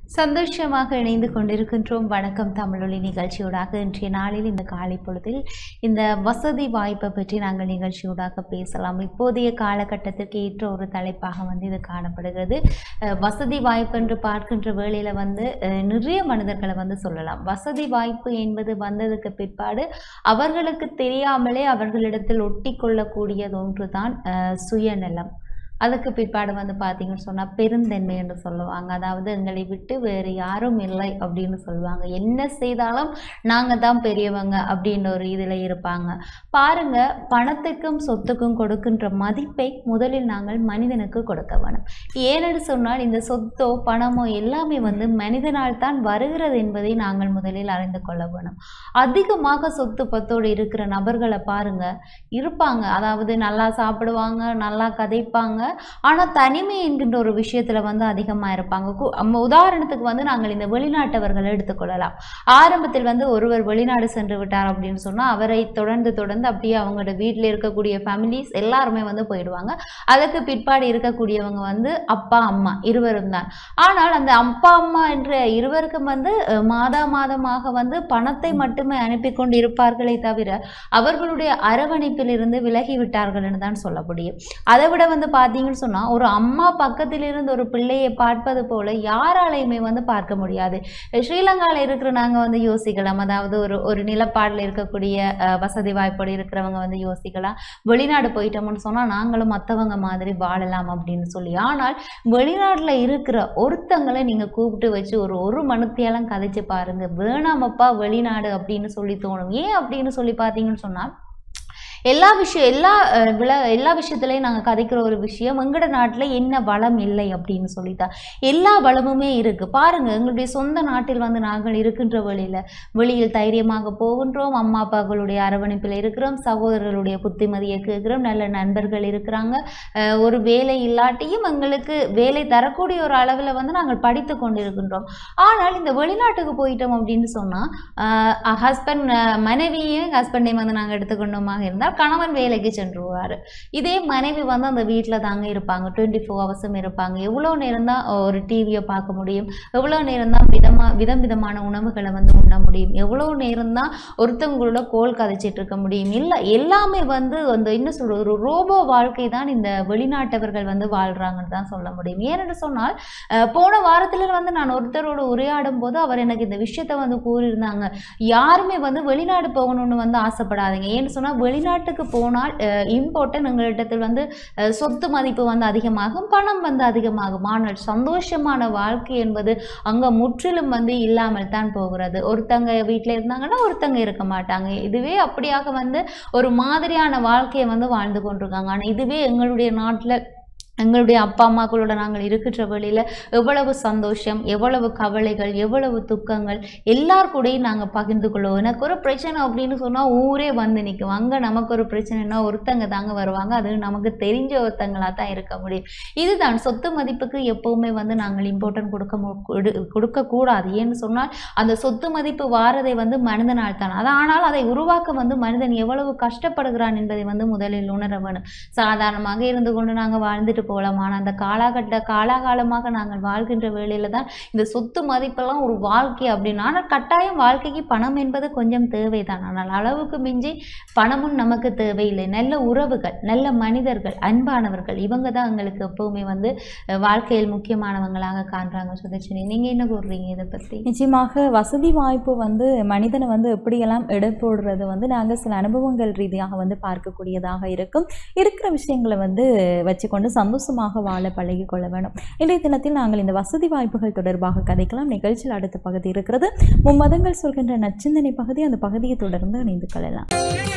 சந்தோஷமாக இணைந்து கொண்டிருக்கின்றோம் வணக்கம் தமிழொலி நிகழ்ச்சியூடாக இன்றைய நாளில் இந்த காலை பொழுதில் இந்த வசதி வாய்ப்பை பற்றி நாங்கள் நிகழ்ச்சியூடாக பேசலாம் இப்போதைய காலகட்டத்திற்கு ஏற்ற ஒரு தலைப்பாக வந்து இது காணப்படுகிறது அஹ் வசதி வாய்ப்பு என்று பார்க்கின்ற வேளையில் வந்து அஹ் நிறைய மனிதர்களை வந்து சொல்லலாம் வசதி வாய்ப்பு என்பது வந்ததுக்கு பிற்பாடு அவர்களுக்கு தெரியாமலே அவர்களிடத்தில் ஒட்டி கொள்ளக்கூடியது ஒன்று தான் சுயநலம் அதுக்கு பிற்பாடு வந்து பார்த்தீங்கன்னு சொன்னால் பெருந்தன்மை என்று சொல்லுவாங்க அதாவது எங்களை விட்டு வேறு யாரும் இல்லை அப்படின்னு சொல்லுவாங்க என்ன செய்தாலும் நாங்கள் தான் பெரியவங்க அப்படின்ற ஒரு இதில் இருப்பாங்க பாருங்க பணத்துக்கும் சொத்துக்கும் கொடுக்கின்ற மதிப்பை முதலில் நாங்கள் மனிதனுக்கு கொடுக்க வேணும் ஏனென்று சொன்னால் இந்த சொத்தோ பணமோ எல்லாமே வந்து மனிதனால் தான் வருகிறது என்பதை நாங்கள் முதலில் அறிந்து கொள்ள வேணும் அதிகமாக சொத்து பத்தோடு இருக்கிற நபர்களை பாருங்க இருப்பாங்க அதாவது நல்லா சாப்பிடுவாங்க நல்லா கதைப்பாங்க ஆனால் தனிமை என்கின்ற ஒரு விஷயத்தில் வந்து அதிகமாக இருப்பாங்க கு- நம்ம உதாரணத்துக்கு வந்து நாங்கள் இந்த வெளிநாட்டவர்களை எடுத்துக்கொள்ளலாம் ஆரம்பத்தில் வந்து ஒருவர் வெளிநாடு சென்று விட்டார் அப்படின்னு சொன்னால் அவரை தொடர்ந்து தொடர்ந்து அப்படியே அவங்களோட வீட்டில் இருக்கக்கூடிய ஃபேமிலிஸ் எல்லாருமே வந்து போயிடுவாங்க அதுக்கு பிற்பாடு இருக்கக்கூடியவங்க வந்து அப்பா அம்மா இருவரும் தான் ஆனால் அந்த அப்பா அம்மா என்ற இருவருக்கும் வந்து அஹ், மாதா மாதமாக வந்து பணத்தை மட்டுமே அனுப்பி கொண்டு இருப்பார்களே தவிர அவர்களுடைய அரவணைப்பில் இருந்து விலகி விட்டார்கள் என்று தான் சொல்ல முடியும் அதை விட வந்து பார்த்தீங்கன்னு சொன்னால் ஒரு அம்மா பக்கத்தில் இருந்து ஒரு பிள்ளையை பார்ப்பது போல யாராலையுமே வந்து பார்க்க முடியாது ஸ்ரீலங்காவில் இருக்கிற நாங்கள் வந்து யோசிக்கலாம் அதாவது ஒரு ஒரு நிலப்பாடில் இருக்கக்கூடிய அஹ், வசதி வாய்ப்போடு இருக்கிறவங்க வந்து யோசிக்கலாம் வெளிநாடு போயிட்டோம்னு சொன்னால் நாங்களும் மற்றவங்க மாதிரி வாழலாம் அப்படின்னு சொல்லி ஆனால் வெளிநாட்டில் இருக்கிற ஒருத்தங்களை நீங்கள் கூப்பிட்டு வச்சு ஒரு ஒரு மனுத்தியெல்லாம் கதைச்சு பாருங்க வேணாமப்பா வெளிநாடு அப்படின்னு சொல்லி தோணும் ஏன் அப்படின்னு சொல்லி பார்த்தீங்கன்னு சொன்னால் எல்லா விஷயம் எல்லா அஹ், விள எல்லா விஷயத்துலையும் நாங்கள் கதைக்கிற ஒரு விஷயம் எங்கட நாட்டில் என்ன வளம் இல்லை அப்படின்னு சொல்லித்தான் எல்லா வளமுமே இருக்குது பாருங்க எங்களுடைய சொந்த நாட்டில் வந்து நாங்கள் இருக்கின்ற வழியில் வெளியில் தைரியமாக போகின்றோம் அம்மா அப்பாக்களுடைய அரவணைப்பில் இருக்கிறோம் சகோதரர்களுடைய புத்திமதியை கேட்குறோம் நல்ல நண்பர்கள் இருக்கிறாங்க அஹ், ஒரு வேலை இல்லாட்டியும் எங்களுக்கு வேலை தரக்கூடிய ஒரு அளவில் வந்து நாங்கள் படித்து கொண்டிருக்கின்றோம் ஆனால் இந்த வெளிநாட்டுக்கு போயிட்டோம் அப்படின்னு சொன்னால் ஹஸ்பண்ட் மனைவியும் ஹஸ்பண்டையும் வந்து நாங்கள் எடுத்துக்கொண்டோமாக இருந்தால் கணவன் வேலைக்கு சென்றுவார் இதே மனைவி வந்து அந்த வீட்டில் தாங்க இருப்பாங்க டுவெண்ட்டி ஃபோர் ஹவர்ஸும் இருப்பாங்க எவ்வளோ நேரம் தான் ஒரு டிவியை பார்க்க முடியும் எவ்வளோ நேரம் தான் விதமாக விதம் விதமான உணவுகளை வந்து உண்ண முடியும் எவ்வளோ நேரம் தான் ஒருத்தவங்களோட கோல் கதைச்சிட்டு இருக்க முடியும் இல்லை எல்லாமே வந்து அந்த என்ன சொல்ற ஒரு ரோபோ வாழ்க்கை தான் இந்த வெளிநாட்டவர்கள் வந்து வாழ்கிறாங்கன்னு தான் சொல்ல முடியும் ஏனென்று சொன்னால் அஹ், போன வாரத்தில் வந்து நான் ஒருத்தரோட உரையாடும் போது அவர் எனக்கு இந்த விஷயத்தை வந்து கூறியிருந்தாங்க யாருமே வந்து வெளிநாடு போகணும்னு வந்து ஆசைப்படாதீங்க ஏன்னு சொன்னால் வெளிநாட்டுக்கு போனால் இம்பார்ட்டன் எங்களிடத்தில் வந்து அஹ், சொத்து மதிப்பு வந்து அதிகமாகும் பணம் வந்து அதிகமாகும் ஆனால் சந்தோஷமான வாழ்க்கை என்பது அங்கே முற்றிலும் வந்து இல்லாமல் தான் போகிறது ஒருத்தங்க வீட்டில் இருந்தாங்கன்னா ஒருத்தங்க இருக்க மாட்டாங்க இதுவே அப்படியாக வந்து ஒரு மாதிரியான வாழ்க்கையை வந்து வாழ்ந்து கொண்டிருக்காங்க ஆனால் இதுவே எங்களுடைய நாட்டில் எங்களுடைய அப்பா அம்மாக்களோட நாங்கள் இருக்கின்ற வழியில் எவ்வளவு சந்தோஷம் எவ்வளவு கவலைகள் எவ்வளவு துக்கங்கள் எல்லார் கூடயும் நாங்கள் பகிர்ந்து கொள்வோம் எனக்கு ஒரு பிரச்சனை அப்படின்னு சொன்னால் ஊரே வந்து நிற்கும் அங்கே நமக்கு ஒரு பிரச்சனைனா ஒருத்தங்க தாங்க வருவாங்க அது நமக்கு தெரிஞ்ச ஒருத்தங்களாக தான் இருக்க முடியும் இதுதான் சொத்து மதிப்புக்கு எப்போவுமே வந்து நாங்கள் இம்பார்ட்டன்ட் கொடுக்க மு- கொடு- கொடுக்கக்கூடாது ஏன்னு சொன்னால் அந்த சொத்து மதிப்பு வாரதை வந்து மனிதனால் தான் அது ஆனால் அதை உருவாக்க வந்து மனிதன் எவ்வளவு கஷ்டப்படுகிறான் என்பதை வந்து முதலில் உணர வேணும் சாதாரணமாக இருந்து கொண்டு நாங்கள் வாழ்ந்துட்டு போகலாம் ஆனால் அந்த காலகட்ட காலாகாலமாக நாங்கள் வாழ்கின்ற வேளையில தான் இந்த சொத்து மதிப்பெல்லாம் ஒரு வாழ்க்கை அப்படின்னு ஆனால் கட்டாயம் வாழ்க்கைக்கு பணம் என்பது கொஞ்சம் தேவைதான் ஆனால் அளவுக்கு மிஞ்சி பணமும் நமக்கு தேவையில்லை நல்ல உறவுகள் நல்ல மனிதர்கள் அன்பானவர்கள் இவங்க தான் எங்களுக்கு எப்பவுமே வந்து அஹ், வாழ்க்கையில் முக்கியமானவங்களாக காண்றாங்க சுதர்ஷினி நீங்கள் என்ன கூறுறீங்க இதை பற்றி நிச்சயமாக வசதி வாய்ப்பு வந்து மனிதனை வந்து எப்படியெல்லாம் எடை போடுறது வந்து நாங்கள் சில அனுபவங்கள் ரீதியாக வந்து பார்க்கக்கூடியதாக இருக்கும் இருக்கிற விஷயங்களை வந்து வச்சுக்கொண்டு சந்தோஷமாக வாழ பழகி கொள்ள வேணும் இன்றைய தினத்தில் நாங்கள் இந்த வசதி வாய்ப்புகள் தொடர்பாக கதைக்கலாம் நிகழ்ச்சியில் அடுத்த பகுதி இருக்கிறது மும்மதங்கள் சொல்கின்ற நச்சிந்தனை பகுதி அந்த பகுதியை தொடர்ந்து இணைந்து கொள்ளலாம்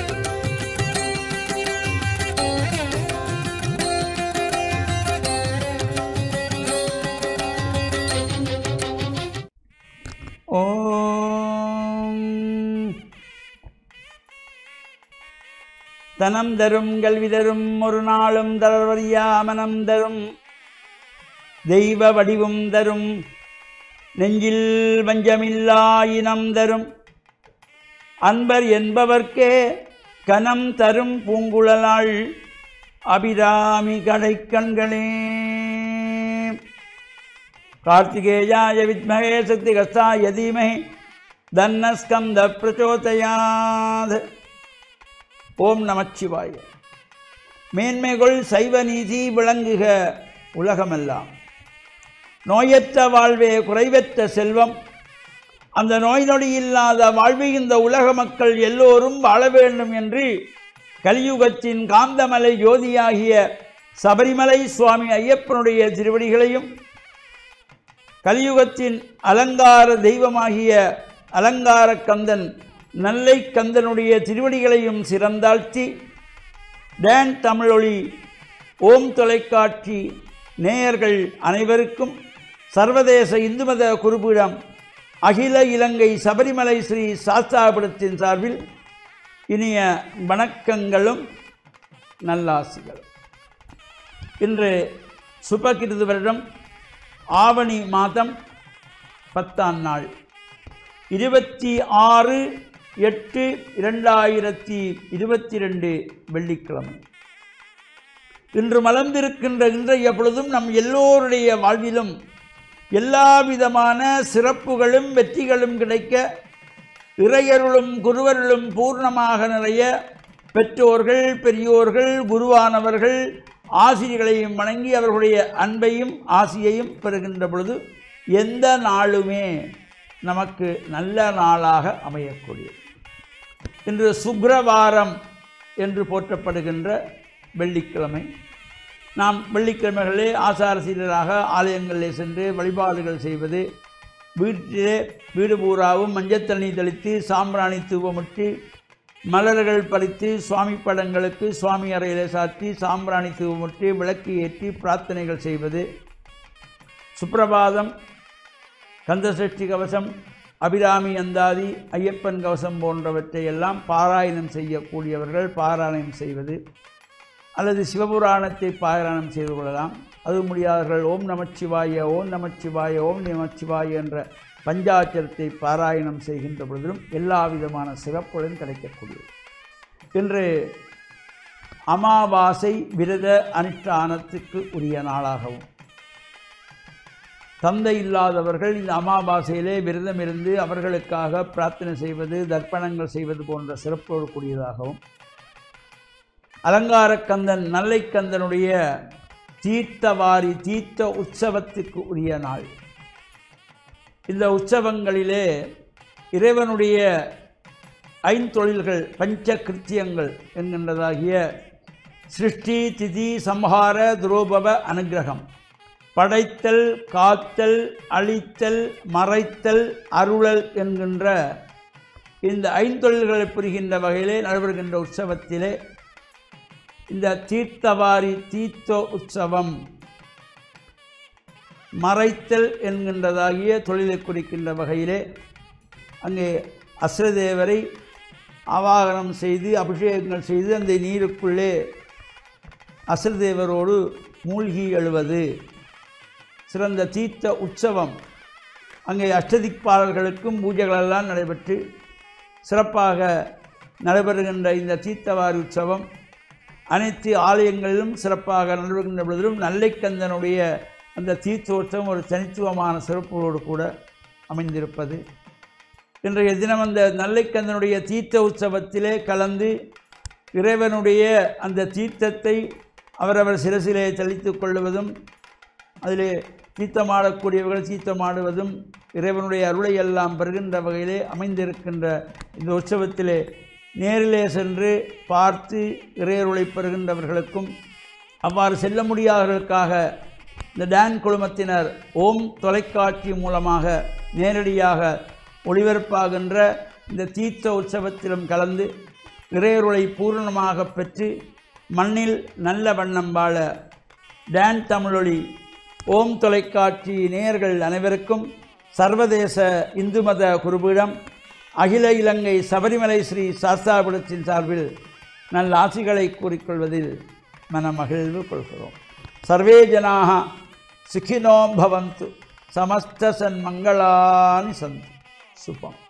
ஓம் தனம் தரும் கல்வி தரும் ஒரு நாளும் தளர்வறியா மனம் தரும் தெய்வ வடிவும் தரும் நெஞ்சில் வஞ்சமில்லா இனம் தரும் அன்பர் என்பவர்க்கே கனம் தரும் பூங்குழலாள் அபிராமி கடைக்கண்களே கார்த்திகேயாய வித்மகே சக்திகஸ்தாய தீமஹி தன்னஸ்கந்த பிரச்சோதயாத் ஓம் நமச்சிவாய மேன்மைகள் சைவ நீதி விளங்குக உலகமெல்லாம் நோயற்ற வாழ்வே குறைவற்ற செல்வம் அந்த நோய் நொடி இல்லாத வாழ்வை இந்த உலக மக்கள் எல்லோரும் வாழ வேண்டும் என்று கலியுகத்தின் காந்தமலை ஜோதியாகிய சபரிமலை சுவாமி ஐயப்பனுடைய திருவடிகளையும் கலியுகத்தின் அலங்கார தெய்வமாகிய அலங்கார கந்தன் நல்லை கந்தனுடைய திருவடிகளையும் சிறந்தாழ்த்தி டேன் தமிழொளி ஓம் தொலைக்காட்சி நேயர்கள் அனைவருக்கும் சர்வதேச இந்து மத குருபீடம் அகில இலங்கை சபரிமலை ஸ்ரீ சாஸ்தாபுரத்தின் சார்பில் இனிய வணக்கங்களும் நல்லாசிகளும் இன்று சுபகிருது வருடம் ஆவணி மாதம் பத்தாம் நாள் இருபத்தி ஆறு எட்டு இரண்டாயிரத்தி இருபத்தி ரெண்டு வெள்ளிக்கிழமை இன்று மலர்ந்திருக்கின்ற இன்றைய பொழுதும் நம் எல்லோருடைய வாழ்விலும் எல்லா விதமான சிறப்புகளும் வெற்றிகளும் கிடைக்க இறையருளும் குருவருளும் பூர்ணமாக நிறைய பெற்றோர்கள் பெரியோர்கள் குருவானவர்கள் ஆசிரியர்களையும் வணங்கி அவர்களுடைய அன்பையும் ஆசியையும் பெறுகின்ற பொழுது எந்த நாளுமே நமக்கு நல்ல நாளாக அமையக்கூடியது இன்று சுக்ரவாரம் என்று போற்றப்படுகின்ற வெள்ளிக்கிழமை நாம் வெள்ளிக்கிழமைகளிலே ஆசாரசீலராக ஆலயங்களிலே சென்று வழிபாடுகள் செய்வது வீட்டிலே வீடு பூராவும் மஞ்சள் தண்ணி தெளித்து சாம்பிராணி தூவமிட்டு மலர்கள் பறித்து சுவாமி படங்களுக்கு சுவாமி அறையிலே சாத்தி சாம்பிராணி தூவமிட்டு விளக்கு ஏற்றி பிரார்த்தனைகள் செய்வது சுப்பிரபாதம் கந்தசஷ்டி கவசம் அபிராமி அந்தாதி ஐயப்பன் கவசம் போன்றவற்றை எல்லாம் பாராயணம் செய்யக்கூடியவர்கள் பாராயணம் செய்வது அல்லது சிவபுராணத்தை பாராயணம் செய்து கொள்ளலாம் அது முடியாதவர்கள் ஓம் நமச்சிவாய ஓம் நமச்சிவாய ஓம் நமச்சிவாய என்ற பஞ்சாட்சரத்தை பாராயணம் செய்கின்ற பொழுதிலும் எல்லா விதமான சிறப்புகளும் கிடைக்கக்கூடியது இன்று அமாவாசை விரத அனுஷ்டானத்துக்கு உரிய நாளாகவும் தந்தை இல்லாதவர்கள் இந்த அமாவாசையிலே விரதம் இருந்து அவர்களுக்காக பிரார்த்தனை செய்வது தர்ப்பணங்கள் செய்வது போன்ற சிறப்போடு கூடியதாகவும் அலங்காரக்கந்தன் நல்லைக்கந்தனுடைய தீர்த்தவாரி தீர்த்த உற்சவத்துக்கு உரிய நாள் இந்த உற்சவங்களிலே இறைவனுடைய ஐந்தொழில்கள் பஞ்ச கிருத்தியங்கள் என்கின்றதாகிய சிருஷ்டி திதி சம்ஹார துரோபவ அனுகிரகம் படைத்தல் காத்தல் அழித்தல் மறைத்தல் அருளல் என்கின்ற இந்த ஐந்தொழில்களை புரிகின்ற வகையிலே நடைபெறுகின்ற உற்சவத்திலே இந்த தீர்த்தவாரி தீர்த்த உற்சவம் மறைத்தல் என்கின்றதாகிய தொழிலை குறிக்கின்ற வகையிலே அங்கே அஸ்ரதேவரை ஆவாகனம் செய்து அபிஷேகங்கள் செய்து அந்த நீருக்குள்ளே அஸ்ரதேவரோடு மூழ்கி எழுவது சிறந்த தீர்த்த உற்சவம் அங்கே அஷ்டதிக்பாளர்களுக்கும் பூஜைகளெல்லாம் நடைபெற்று சிறப்பாக நடைபெறுகின்ற இந்த தீர்த்தவாரி உற்சவம் அனைத்து ஆலயங்களிலும் சிறப்பாக நடைபெறுகின்ற பொழுதிலும் நல்லைக்கந்தனுடைய அந்த தீர்த்தோற்சவம் ஒரு தனித்துவமான சிறப்புகளோடு கூட அமைந்திருப்பது இன்றைய தினம் அந்த நல்லைக்கந்தனுடைய தீர்த்த உற்சவத்திலே கலந்து இறைவனுடைய அந்த தீர்த்தத்தை அவரவர் சிரசிலே தெளித்துக் கொள்வதும் அதிலே தீர்த்தமாடக்கூடியவர்கள் தீர்த்தமாடுவதும் இறைவனுடைய அருளை எல்லாம் பெறுகின்ற வகையிலே அமைந்திருக்கின்ற இந்த உற்சவத்திலே நேரிலே சென்று பார்த்து இறையருளை பெறுகின்றவர்களுக்கும் அவ்வாறு செல்ல முடியாதவர்களுக்காக இந்த டான் குழுமத்தினர் ஓம் தொலைக்காட்சி மூலமாக நேரடியாக ஒளிபரப்பாகின்ற இந்த தீர்த்த உற்சவத்திலும் கலந்து இறையருளை பூரணமாக பெற்று மண்ணில் நல்ல வண்ணம் வாழ டான் தமிழொலி ஓம் தொலைக்காட்சி நேயர்கள் அனைவருக்கும் சர்வதேச இந்து மத குருபீடம் அகில இலங்கை சபரிமலை ஸ்ரீ சாஸ்தாபுரத்தின் சார்பில் நல்ல ஆசிகளை கூறிக்கொள்வதில் மனமகிழ்வு கொள்கிறோம் சர்வே ஜனாக சுகினோம் பவந்து சமஸ்த சன்மங்களானி சந்து சுபம்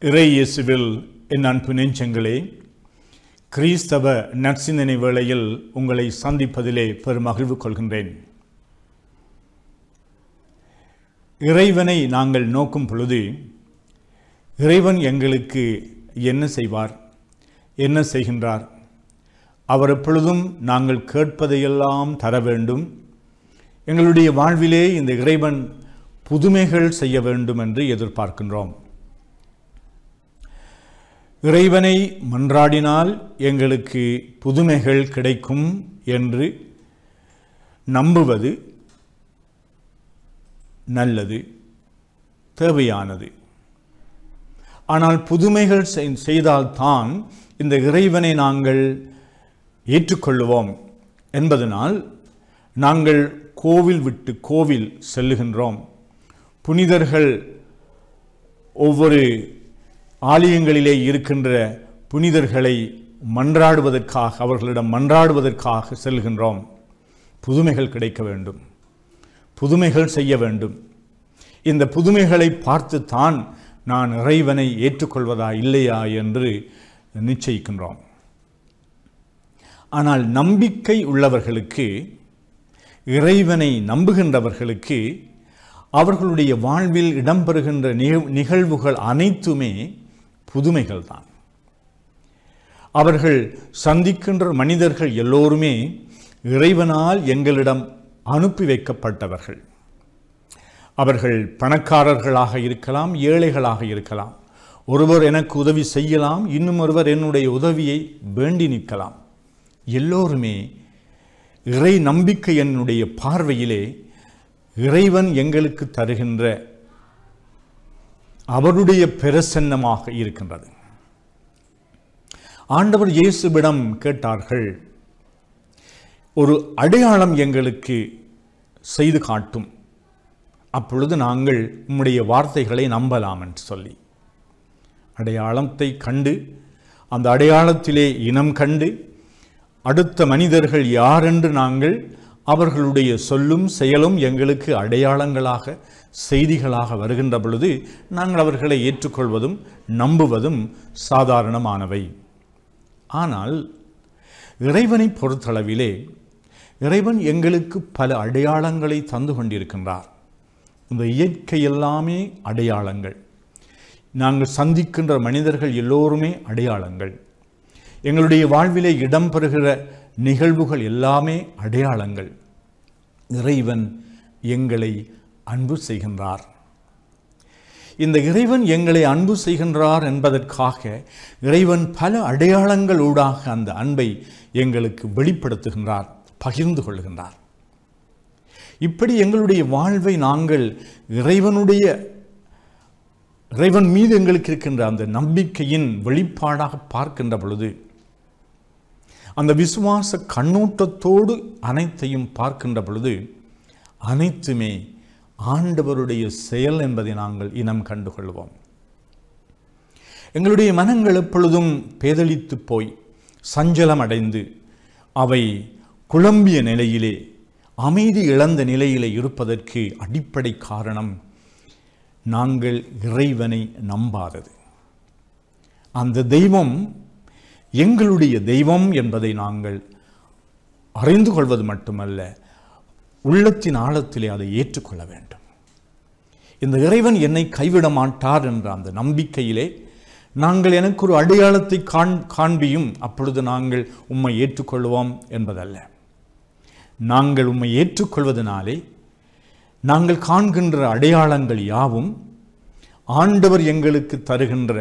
இறை இயேசுவில் என் அன்பு நெஞ்சங்களே கிறிஸ்தவ நற்சிந்தனை வேளையில் உங்களை சந்திப்பதிலே பெருமகிழ்வு கொள்கின்றேன் இறைவனை நாங்கள் நோக்கும் பொழுது இறைவன் எங்களுக்கு என்ன செய்வார் என்ன செய்கின்றார் அவர் எப்பொழுதும் நாங்கள் கேட்பதையெல்லாம் தர வேண்டும் எங்களுடைய வாழ்விலே இந்த இறைவன் புதுமைகள் செய்ய வேண்டும் என்று எதிர்பார்க்கின்றோம் இறைவனை மன்றாடினால் எங்களுக்கு புதுமைகள் கிடைக்கும் என்று நம்புவது நல்லது தேவையானது ஆனால் புதுமைகள் செய்- செய்தால்தான் இந்த இறைவனை நாங்கள் ஏற்றுக்கொள்ளுவோம் என்பதனால் நாங்கள் கோவில் விட்டு கோவில் செல்லுகின்றோம் புனிதர்கள் ஒவ்வொரு ஆலயங்களிலே இருக்கின்ற புனிதர்களை மன்றாடுவதற்காக அவர்களிடம் மன்றாடுவதற்காக செல்கின்றோம் புதுமைகள் கிடைக்க வேண்டும் புதுமைகள் செய்ய வேண்டும் இந்த புதுமைகளை பார்த்துத்தான் நான் இறைவனை ஏற்றுக்கொள்வதா இல்லையா என்று நிச்சயிக்கின்றோம் ஆனால் நம்பிக்கை உள்ளவர்களுக்கு இறைவனை நம்புகின்றவர்களுக்கு அவர்களுடைய வாழ்வில் இடம்பெறுகின்ற நிக- நிகழ்வுகள் அனைத்துமே புதுமைகள் தான் அவர்கள் சந்திக்கின்ற மனிதர்கள் எல்லோருமே இறைவனால் எங்களிடம் அனுப்பி வைக்கப்பட்டவர்கள் அவர்கள் பணக்காரர்களாக இருக்கலாம் ஏழைகளாக இருக்கலாம் ஒருவர் எனக்கு உதவி செய்யலாம் இன்னும் ஒருவர் என்னுடைய உதவியை வேண்டி நிற்கலாம் எல்லோருமே இறை நம்பிக்கை என்னுடைய பார்வையிலே இறைவன் எங்களுக்கு தருகின்ற அவருடைய பிரசன்னமாக இருக்கின்றது ஆண்டவர் இயேசுவிடம் கேட்டார்கள் ஒரு அடையாளம் எங்களுக்கு செய்து காட்டும் அப்பொழுது நாங்கள் உம்முடைய வார்த்தைகளை நம்பலாம் என்று சொல்லி அடையாளத்தை கண்டு அந்த அடையாளத்திலே இனம் கண்டு அடுத்த மனிதர்கள் யாரென்று நாங்கள் அவர்களுடைய சொல்லும் செயலும் எங்களுக்கு அடையாளங்களாக செய்திகளாக வருகின்ற பொழுது நாங்கள் அவர்களை ஏற்றுக்கொள்வதும் நம்புவதும் சாதாரணமானவை ஆனால் இறைவனை பொறுத்தளவிலே இறைவன் எங்களுக்கு பல அடையாளங்களை தந்து கொண்டிருக்கின்றார் இந்த இயற்கை எல்லாமே அடையாளங்கள் நாங்கள் சந்திக்கின்ற மனிதர்கள் எல்லோருமே அடையாளங்கள் எங்களுடைய வாழ்விலே இடம்பெறுகிற நிகழ்வுகள் எல்லாமே அடையாளங்கள் இறைவன் எங்களை அன்பு செய்கின்றார் இந்த இறைவன் எங்களை அன்பு செய்கின்றார் என்பதற்காக இறைவன் பல அடையாளங்கள் ஊடாக அந்த அன்பை எங்களுக்கு வெளிப்படுத்துகின்றார் பகிர்ந்து கொள்கின்றார் இப்படி எங்களுடைய வாழ்வை நாங்கள் இறைவனுடைய இறைவன் மீது எங்களுக்கு இருக்கின்ற அந்த நம்பிக்கையின் வெளிப்பாடாக பார்க்கின்ற பொழுது அந்த விசுவாச கண்ணோட்டத்தோடு அனைத்தையும் பார்க்கின்ற பொழுது அனைத்துமே ஆண்டவருடைய செயல் என்பதை நாங்கள் இனம் கண்டுகொள்வோம் எங்களுடைய மனங்கள் எப்பொழுதும் பேதலித்து போய் சஞ்சலம் அடைந்து அவை குழம்பிய நிலையிலே அமைதி இழந்த நிலையிலே இருப்பதற்கு அடிப்படை காரணம் நாங்கள் இறைவனை நம்பாதது அந்த தெய்வம் எங்களுடைய தெய்வம் என்பதை நாங்கள் அறிந்து கொள்வது மட்டுமல்ல உள்ளத்தின் ஆழத்திலே அதை ஏற்றுக்கொள்ள வேண்டும் இந்த இறைவன் என்னை கைவிட மாட்டார் என்ற அந்த நம்பிக்கையிலே நாங்கள் எனக்கு ஒரு அடையாளத்தை காண் காண்பியும் அப்பொழுது நாங்கள் உம்மை ஏற்றுக்கொள்வோம் என்பதல்ல நாங்கள் உம்மை ஏற்றுக்கொள்வதனாலே நாங்கள் காண்கின்ற அடையாளங்கள் யாவும் ஆண்டவர் எங்களுக்கு தருகின்ற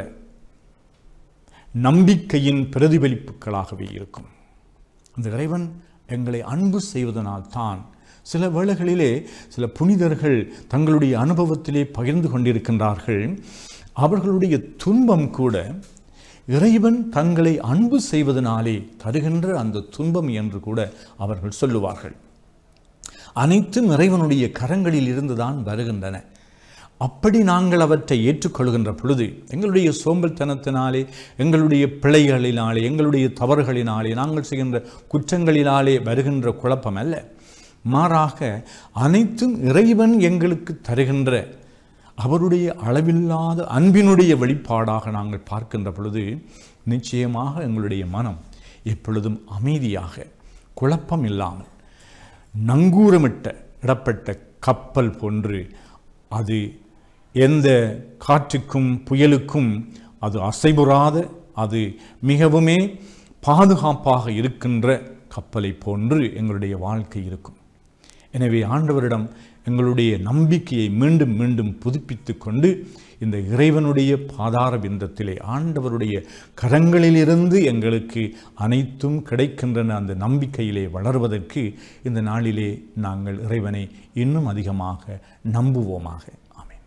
நம்பிக்கையின் பிரதிபலிப்புகளாகவே இருக்கும் அந்த இறைவன் எங்களை அன்பு செய்வதனால் தான் சில வேளைகளிலே சில புனிதர்கள் தங்களுடைய அனுபவத்திலே பகிர்ந்து கொண்டிருக்கின்றார்கள் அவர்களுடைய துன்பம் கூட இறைவன் தங்களை அன்பு செய்வதனாலே தருகின்ற அந்த துன்பம் என்று கூட அவர்கள் சொல்லுவார்கள் அனைத்தும் இறைவனுடைய கரங்களில் இருந்துதான் வருகின்றன அப்படி நாங்கள் அவற்றை ஏற்றுக்கொள்கின்ற பொழுது எங்களுடைய சோம்பல்தனத்தினாலே எங்களுடைய பிழைகளினாலே எங்களுடைய தவறுகளினாலே நாங்கள் செய்கின்ற குற்றங்களினாலே வருகின்ற குழப்பம் அல்ல மாறாக அனைத்தும் இறைவன் எங்களுக்கு தருகின்ற அவருடைய அளவில்லாத அன்பினுடைய வெளிப்பாடாக நாங்கள் பார்க்கின்ற பொழுது நிச்சயமாக எங்களுடைய மனம் எப்பொழுதும் அமைதியாக குழப்பம் இல்லாமல் நங்கூரமிட்ட இடப்பட்ட கப்பல் போன்று அது எந்த காற்றுக்கும் புயலுக்கும் அது அசைபுறாத அது மிகவுமே பாதுகாப்பாக இருக்கின்ற கப்பலை போன்று எங்களுடைய வாழ்க்கை இருக்கும் எனவே ஆண்டவரிடம் எங்களுடைய நம்பிக்கையை மீண்டும் மீண்டும் புதுப்பித்து கொண்டு இந்த இறைவனுடைய பாதார பிந்தத்திலே ஆண்டவருடைய கரங்களிலிருந்து எங்களுக்கு அனைத்தும் கிடைக்கின்றன அந்த நம்பிக்கையிலே வளர்வதற்கு இந்த நாளிலே நாங்கள் இறைவனை இன்னும் அதிகமாக நம்புவோமாக ஆமென்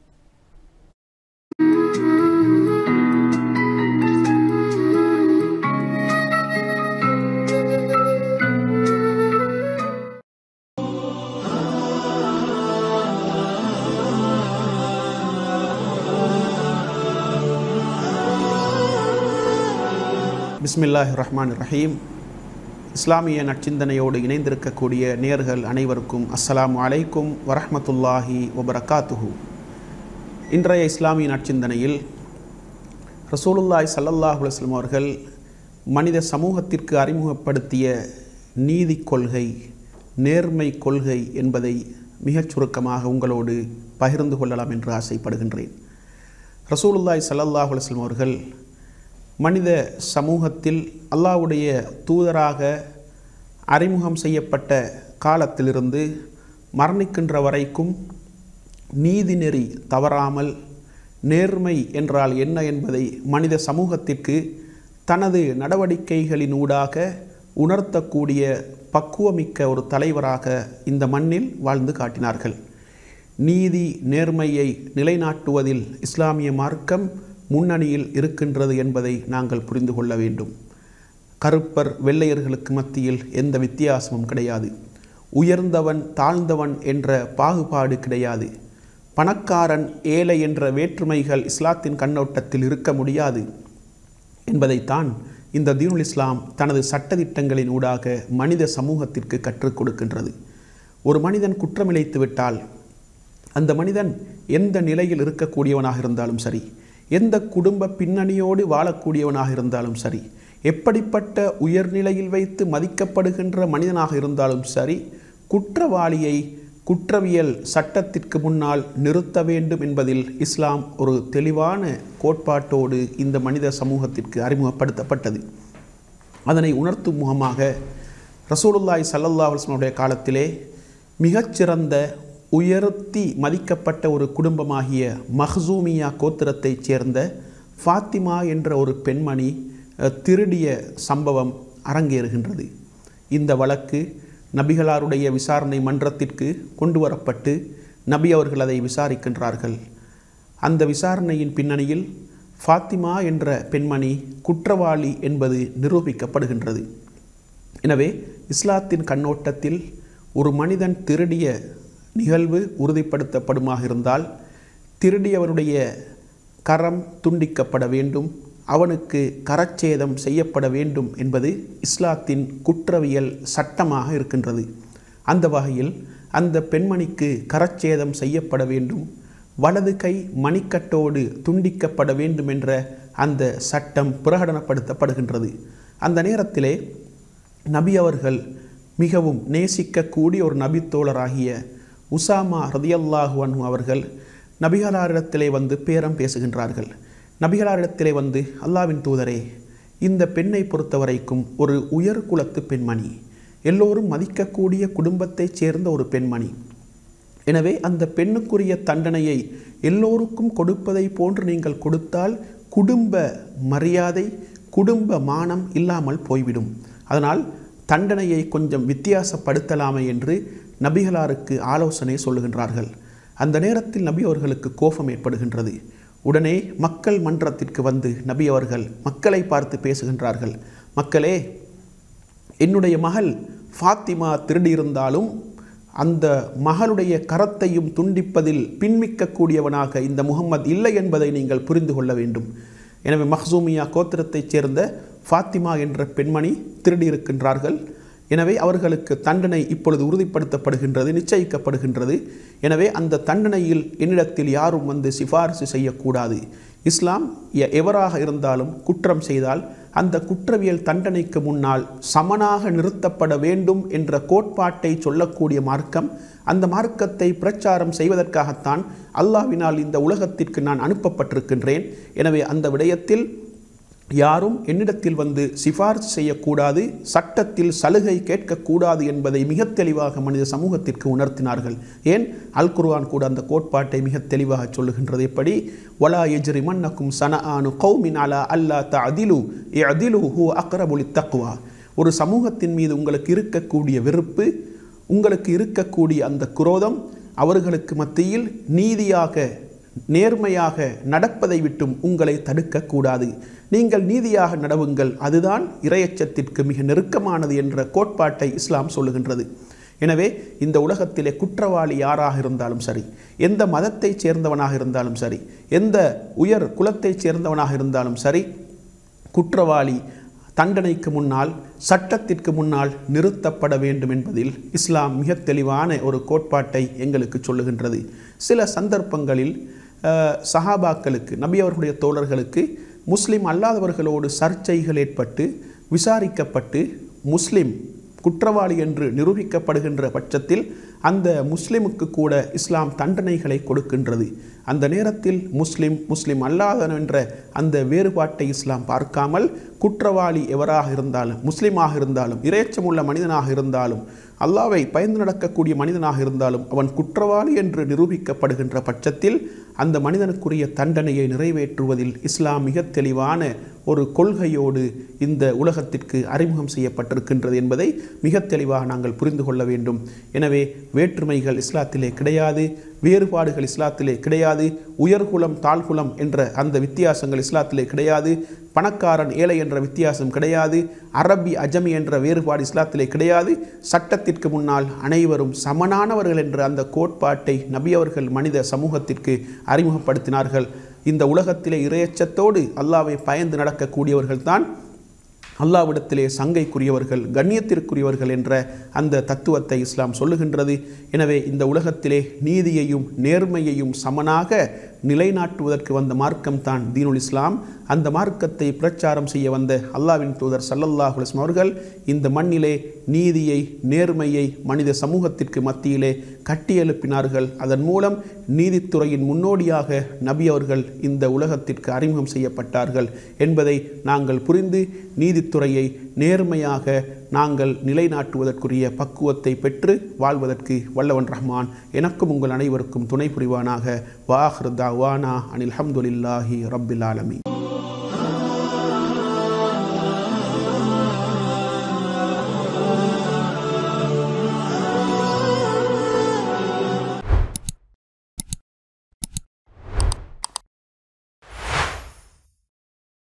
பிஸ்மில்லாஹி ரஹ்மான் ரஹீம் இஸ்லாமிய நற்சிந்தனையோடு இணைந்திருக்கக்கூடிய நேர்கள் அனைவருக்கும் அஸ்ஸலாமு அலைக்கும் வரஹ்மத்துல்லாஹி வபரகாத்துஹு இன்றைய இஸ்லாமிய நற்சிந்தனையில் ரசூலுல்லாய் ஸல்லல்லாஹு அலைஹி வஸல்லம் அவர்கள் மனித சமூகத்திற்கு அறிமுகப்படுத்திய நீதி கொள்கை நேர்மை கொள்கை என்பதை மிகச் சுருக்கமாக உங்களோடு பகிர்ந்து கொள்ளலாம் என்று ஆசைப்படுகின்றேன் ரசூலுல்லாய் ஸல்லல்லாஹு அலைஹி வஸல்லம் அவர்கள் மனித சமூகத்தில் அல்லாஹ்வுடைய தூதராக அறிமுகம் செய்யப்பட்ட காலத்திலிருந்து மரணிக்கின்ற வரைக்கும் நீதிநெறி தவறாமல் நேர்மை என்றால் என்ன என்பதை மனித சமூகத்திற்கு தனது நடவடிக்கைகளினூடாக உணர்த்தக்கூடிய பக்குவமிக்க ஒரு தலைவராக இந்த மண்ணில் வாழ்ந்து காட்டினார்கள் நீதி நேர்மையை நிலைநாட்டுவதில் இஸ்லாமிய மார்க்கம் முன்னணியில் இருக்கின்றது என்பதை நாங்கள் புரிந்து கொள்ள வேண்டும் கருப்பர் வெள்ளையர்களுக்கு மத்தியில் எந்த வித்தியாசமும் கிடையாது உயர்ந்தவன் தாழ்ந்தவன் என்ற பாகுபாடு கிடையாது பணக்காரன் ஏழை என்ற வேற்றுமைகள் இஸ்லாத்தின் கண்ணோட்டத்தில் இருக்க முடியாது என்பதைத்தான் இந்த தீனுல் இஸ்லாம் தனது சட்டதிட்டங்களின் ஊடாக மனித சமூகத்திற்கு கற்றுக் கொடுக்கின்றது ஒரு மனிதன் குற்றமிழைத்து விட்டால் அந்த மனிதன் எந்த நிலையில் இருக்கக்கூடியவனாக இருந்தாலும் சரி எந்த குடும்ப பின்னணியோடு வாழக்கூடியவனாக இருந்தாலும் சரி எப்படிப்பட்ட உயர்நிலையில் வைத்து மதிக்கப்படுகின்ற மனிதனாக இருந்தாலும் சரி குற்றவாளியை குற்றவியல் சட்டத்திற்கு முன்னால் நிறுத்த வேண்டும் என்பதில் இஸ்லாம் ஒரு தெளிவான கோட்பாட்டோடு இந்த மனித சமூகத்திற்கு அறிமுகப்படுத்தப்பட்டது அதனை உணர்த்தும் முகமாக ரசூலுல்லாய் சல்லல்லா அலுவலனுடைய காலத்திலே மிகச்சிறந்த உயர்த்தி மதிக்கப்பட்ட ஒரு குடும்பமாகிய மஹ்சூமியா கோத்திரத்தைச் சேர்ந்த ஃபாத்திமா என்ற ஒரு பெண்மணி அஹ், திருடிய சம்பவம் அரங்கேறுகின்றது இந்த வழக்கு நபிகளாருடைய விசாரணை மன்றத்திற்கு கொண்டு வரப்பட்டு நபி அவர்கள் அதை விசாரிக்கின்றார்கள் அந்த விசாரணையின் பின்னணியில் ஃபாத்திமா என்ற பெண்மணி குற்றவாளி என்பது நிரூபிக்கப்படுகின்றது எனவே இஸ்லாத்தின் கண்ணோட்டத்தில் ஒரு மனிதன் திருடிய நிகழ்வு உறுதிப்படுத்தப்படுமாக இருந்தால் திருடியவனுடைய கரம் துண்டிக்கப்பட வேண்டும் அவனுக்கு கரச்சேதம் செய்யப்பட வேண்டும் என்பது இஸ்லாத்தின் குற்றவியல் சட்டமாக இருக்கின்றது அந்த வகையில் அந்த பெண்மணிக்கு கரச்சேதம் செய்யப்பட வேண்டும் வலது கை மணிக்கட்டோடு துண்டிக்கப்பட வேண்டும் என்ற அந்த சட்டம் பிரகடனப்படுத்தப்படுகின்றது அந்த நேரத்திலே நபி அவர்கள் மிகவும் நேசிக்கக்கூடிய ஒரு நபித்தோழராகிய உசாமா ரதியல்லாஹு அன்ஹு அவர்கள் நபிகளாரிடத்திலே வந்து பேரம் பேசுகின்றார்கள் நபிகளாரிடத்திலே வந்து அல்லாவின் தூதரே இந்த பெண்ணை பொறுத்தவரைக்கும் ஒரு உயர் குலத்து பெண்மணி எல்லோரும் மதிக்கக்கூடிய குடும்பத்தைச் சேர்ந்த ஒரு பெண்மணி எனவே அந்த பெண்ணுக்குரிய தண்டனையை எல்லோருக்கும் கொடுப்பதை போன்று நீங்கள் கொடுத்தால் குடும்ப மரியாதை குடும்ப மானம் இல்லாமல் போய்விடும் அதனால் தண்டனையை கொஞ்சம் வித்தியாசப்படுத்தலாமே என்று நபிகளாருக்கு ஆலோசனை சொல்லுகின்றார்கள் அந்த நேரத்தில் நபி அவர்களுக்கு கோபம் ஏற்படுகின்றது உடனே மக்கள் மன்றத்திற்கு வந்து நபி அவர்கள் மக்களை பார்த்து பேசுகின்றார்கள் மக்களே என்னுடைய மகள் ஃபாத்திமா திருடியிருந்தாலும் அந்த மகளுடைய கரத்தையும் துண்டிப்பதில் பின்மிக்கக்கூடியவனாக இந்த முகம்மது இல்லை என்பதை நீங்கள் புரிந்து கொள்ள வேண்டும் எனவே மஹ்சூமியா கோத்திரத்தைச் சேர்ந்த ஃபாத்திமா என்ற பெண்மணி திருடியிருக்கின்றார்கள் எனவே அவர்களுக்கு தண்டனை இப்பொழுது உறுதிப்படுத்தப்படுகின்றது நிச்சயிக்கப்படுகின்றது எனவே அந்த தண்டனையில் என்னிடத்தில் யாரும் வந்து சிபாரிசு செய்யக்கூடாது இஸ்லாம் எ- எவராக இருந்தாலும் குற்றம் செய்தால் அந்த குற்றவியல் தண்டனைக்கு முன்னால் சமனாக நிறுத்தப்பட வேண்டும் என்ற கோட்பாட்டை சொல்லக்கூடிய மார்க்கம் அந்த மார்க்கத்தை பிரச்சாரம் செய்வதற்காகத்தான் அல்லாஹ்வினால் இந்த உலகத்திற்கு நான் அனுப்பப்பட்டிருக்கின்றேன் எனவே அந்த விடயத்தில் யாரும் என்னிடத்தில் வந்து சிபாரிசு செய்யக்கூடாது சட்டத்தில் சலுகை கேட்கக்கூடாது என்பதை மிக தெளிவாக மனித சமூகத்திற்கு உணர்த்தினார்கள் ஏன் அல் குர்ஆன் கூட அந்த கோட்பாட்டை மிக தெளிவாக சொல்லுகின்றது எப்படி வலா எஜ்ரி மன்னக்கும் சன ஆனு கௌமின் அலா அல்லா த அதிலு அதிலு ஹூ அக்ரபுலி தக்குவா ஒரு சமூகத்தின் மீது உங்களுக்கு இருக்கக்கூடிய வெறுப்பு உங்களுக்கு இருக்கக்கூடிய அந்த குரோதம் அவர்களுக்கு மத்தியில் நீதியாக நேர்மையாக நடப்பதை விட்டும் உங்களை தடுக்கக்கூடாது நீங்கள் நீதியாக நடவுங்கள் அதுதான் இரையச்சத்திற்கு மிக நெருக்கமானது என்ற கோட்பாட்டை இஸ்லாம் சொல்லுகின்றது எனவே இந்த உலகத்திலே குற்றவாளி யாராக இருந்தாலும் சரி எந்த மதத்தைச் சேர்ந்தவனாக இருந்தாலும் சரி எந்த உயர் குலத்தைச் சேர்ந்தவனாக இருந்தாலும் சரி குற்றவாளி தண்டனைக்கு முன்னால் சட்டத்திற்கு முன்னால் நிறுத்தப்பட வேண்டும் என்பதில் இஸ்லாம் மிக தெளிவான ஒரு கோட்பாட்டை எங்களுக்கு சொல்லுகின்றது சில சந்தர்ப்பங்களில் அஹ், சஹாபாக்களுக்கு நபி அவர்களுடைய தோழர்களுக்கு முஸ்லிம் அல்லாதவர்களோடு சர்ச்சைகள் ஏற்பட்டு விசாரிக்கப்பட்டு முஸ்லிம் குற்றவாளி என்று நிரூபிக்கப்படுகின்ற பட்சத்தில் அந்த முஸ்லிமுக்கு கூட இஸ்லாம் தண்டனைகளை கொடுக்கின்றது அந்த நேரத்தில் முஸ்லிம் முஸ்லிம் அல்லாதவன் என்ற அந்த வேறுபாட்டை இஸ்லாம் பார்க்காமல் குற்றவாளி எவராக இருந்தாலும் முஸ்லிமாக இருந்தாலும் இறைச்சமுள்ள மனிதனாக இருந்தாலும் அல்லாவை பயந்து நடக்கக்கூடிய மனிதனாக இருந்தாலும் அவன் குற்றவாளி என்று நிரூபிக்கப்படுகின்ற பட்சத்தில் அந்த மனிதனுக்குரிய தண்டனையை நிறைவேற்றுவதில் இஸ்லாம் மிக தெளிவான ஒரு கொள்கையோடு இந்த உலகத்திற்கு அறிமுகம் செய்யப்பட்டிருக்கின்றது என்பதை மிக தெளிவாக நாங்கள் புரிந்து கொள்ள வேண்டும் எனவே வேற்றுமைகள் இஸ்லாத்திலே கிடையாது வேறுபாடுகள் இஸ்லாத்திலே கிடையாது உயர்குலம் தாழ்குலம் என்ற அந்த வித்தியாசங்கள் இஸ்லாத்திலே கிடையாது பணக்காரன் ஏழை என்ற வித்தியாசம் கிடையாது அரபி அஜமி என்ற வேறுபாடு இஸ்லாத்திலே கிடையாது சட்டத்திற்கு முன்னால் அனைவரும் சமனானவர்கள் என்ற அந்த கோட்பாட்டை நபி அவர்கள் மனித சமூகத்திற்கு அறிமுகப்படுத்தினார்கள் இந்த உலகத்திலே இரையச்சத்தோடு அல்லாவை பயந்து நடக்கக்கூடியவர்கள் தான் அல்லாவிடத்திலே சங்கைக்குரியவர்கள் கண்ணியத்திற்குரியவர்கள் என்ற அந்த தத்துவத்தை இஸ்லாம் சொல்லுகின்றது எனவே இந்த உலகத்திலே நீதியையும் நேர்மையையும் சமனாக நிலைநாட்டுவதற்கு வந்த மார்க்கம் தான் தீனுல் இஸ்லாம் அந்த மார்க்கத்தை பிரச்சாரம் செய்ய வந்த அல்லாவின் தூதர் சல்லல்லாஹு அலைஹி வஸல்லம் அவர்கள் இந்த மண்ணிலே நீதியை நேர்மையை மனித சமூகத்திற்கு மத்தியிலே கட்டியெழுப்பினார்கள் அதன் மூலம் நீதித்துறையின் முன்னோடியாக நபி அவர்கள் இந்த உலகத்திற்கு அறிமுகம் செய்யப்பட்டார்கள் என்பதை நாங்கள் புரிந்து நீதித்துறையை நேர்மையாக நாங்கள் நிலைநாட்டுவதற்குரிய பக்குவத்தை பெற்று வாழ்வதற்கு வல்லவன் ரஹ்மான் எனக்கும் உங்கள் அனைவருக்கும் துணை புரிவானாக வாஹ்ர் தாவானா அனில் ஹம்துலில்லாஹி ரப்பில் ஆலமீன்